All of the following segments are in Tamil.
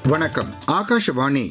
வணக்கம் ஆகாஷவாணி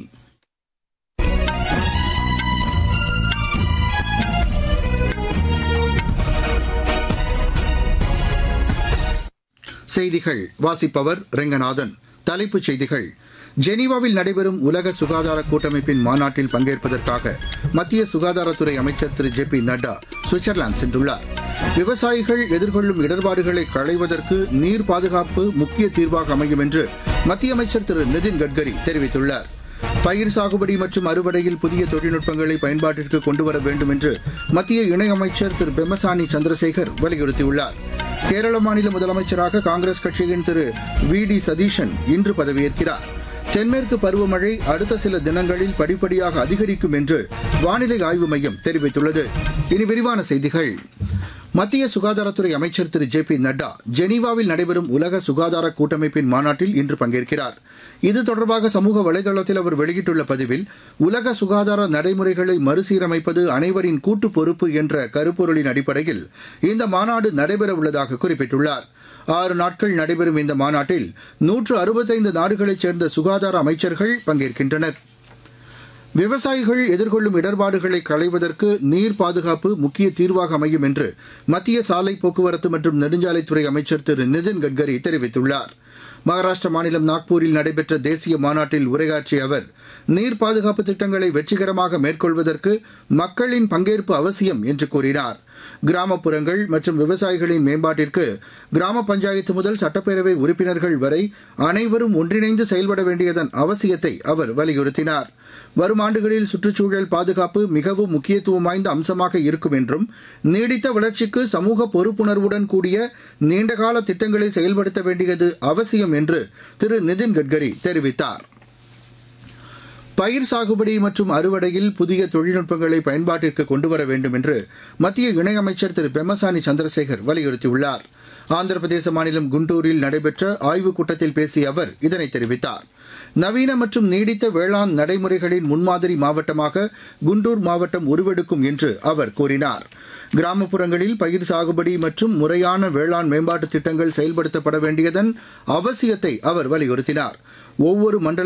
செய்திகள் வாசிப்பவர் ரெங்கநாதன் தலைப்புச் செய்திகள் ஜெனீவாவில் நடைபெறும் உலக சுகாதார கூட்டமைப்பின் மாநாட்டில் பங்கேற்பதற்காக மத்திய சுகாதாரத்துறை அமைச்சர் Thiru J P Nadda Switzerland சென்றுள்ளார் விவசாயிகள் எதிர்கொள்ளும் இடர்பாடுகளை களைவதற்கு நீர் பாதுகாப்பு முக்கிய தீர்வாக அமையும் என்று மத்திய அமைச்சர் திரு நிதின் கட்கரி தெரிவித்துள்ளார் பயிர் சாகுபடி மற்றும் அறுவடையில் புதிய தொழில்நுட்பங்களை பயன்பாட்டிற்கு கொண்டுவர வேண்டும் என்று மத்திய இணையமைச்சர் திரு பெம்மசானி சந்திரசேகர் வலியுறுத்தியுள்ளார் கேரள மாநில முதலமைச்சராக காங்கிரஸ் கட்சியின் திரு வி டி சதீஷன் இன்று பதவியேற்கிறார் தென்மேற்கு பருவமழை அடுத்த சில தினங்களில் படிப்படியாக அதிகரிக்கும் என்று வானிலை ஆய்வு மையம் தெரிவித்துள்ளது இனி விரிவான செய்திகள் மத்திய சுகாதாரத்துறை அமைச்சர் திரு ஜே பி நட்டா ஜெனீவாவில் நடைபெறும் உலக சுகாதார கூட்டமைப்பின் மாநாட்டில் இன்று பங்கேற்கிறார் இது தொடர்பாக சமூக வலைதளத்தில் அவர் வெளியிட்டுள்ள பதிவில் உலக சுகாதார நடைமுறைகளை மறுசீரமைப்பது அனைவரின் கூட்டு பொறுப்பு என்ற கருப்பொருளின் அடிப்படையில் இந்த மாநாடு நடைபெறவுள்ளதாக குறிப்பிட்டுள்ளார் ஆறு நாட்கள் நடைபெறும் இந்த மாநாட்டில் நூற்று அறுபத்தைந்து நாடுகளைச் சேர்ந்த சுகாதார அமைச்சர்கள் பங்கேற்கின்றனர் விவசாயிகள் எதிர்கொள்ளும் இடர்பாடுகளை களைவதற்கு நீர் பாதுகாப்பு முக்கிய தீர்வாக அமையும் என்று மத்திய சாலை போக்குவரத்து மற்றும் நெடுஞ்சாலைத்துறை அமைச்சர் திரு நிதின் கட்கரி தெரிவித்துள்ளார் மகாராஷ்டிர மாநிலம் நாக்பூரில் நடைபெற்ற தேசிய மாநாட்டில் உரையாற்றிய அவர் நீர் பாதுகாப்பு திட்டங்களை வெற்றிகரமாக மேற்கொள்வதற்கு மக்களின் பங்கேற்பு அவசியம் என்று கூறினார் கிராமப்புறங்கள் மற்றும் விவசாயிகளின் மேம்பாட்டிற்கு கிராம பஞ்சாயத்து முதல் சட்டப்பேரவை உறுப்பினர்கள் வரை அனைவரும் ஒன்றிணைந்து செயல்பட வேண்டியதன் அவசியத்தை அவர் வலியுறுத்தினார் வரும் ஆண்டுகளில் சுற்றுச்சூழல் பாதுகாப்பு மிகவும் முக்கியத்துவம் வாய்ந்த அம்சமாக இருக்கும் என்றும் நீடித்த வளர்ச்சிக்கு சமூக பொறுப்புணர்வுடன் கூடிய நீண்டகால திட்டங்களை செயல்படுத்த வேண்டியது அவசியம் என்று திரு நிதின் கட்கரி தெரிவித்தார் பயிர் சாகுபடி மற்றும் அறுவடையில் புதிய தொழில்நுட்பங்களை பயன்பாட்டிற்கு கொண்டுவர வேண்டும் என்று மத்திய இணையமைச்சர் திரு பெம்மசானி சந்திரசேகர் வலியுறுத்தியுள்ளார் ஆந்திர பிரதேச மாநிலம் குண்டூரில் நடைபெற்ற ஆய்வுக் கூட்டத்தில் பேசிய அவர் இதனை தெரிவித்தார் நவீன மற்றும் நீடித்த வேளாண் நடைமுறைகளின் முன்மாதிரி மாவட்டமாக குண்டூர் மாவட்டம் உருவெடுக்கும் என்று அவர் கூறினார் கிராமப்புறங்களில் பயிர் சாகுபடி மற்றும் முறையான வேளாண் மேம்பாட்டு திட்டங்கள் செயல்படுத்தப்பட வேண்டியதன் அவசியத்தை அவர் வலியுறுத்தினார் ஒவ்வொரு மண்டல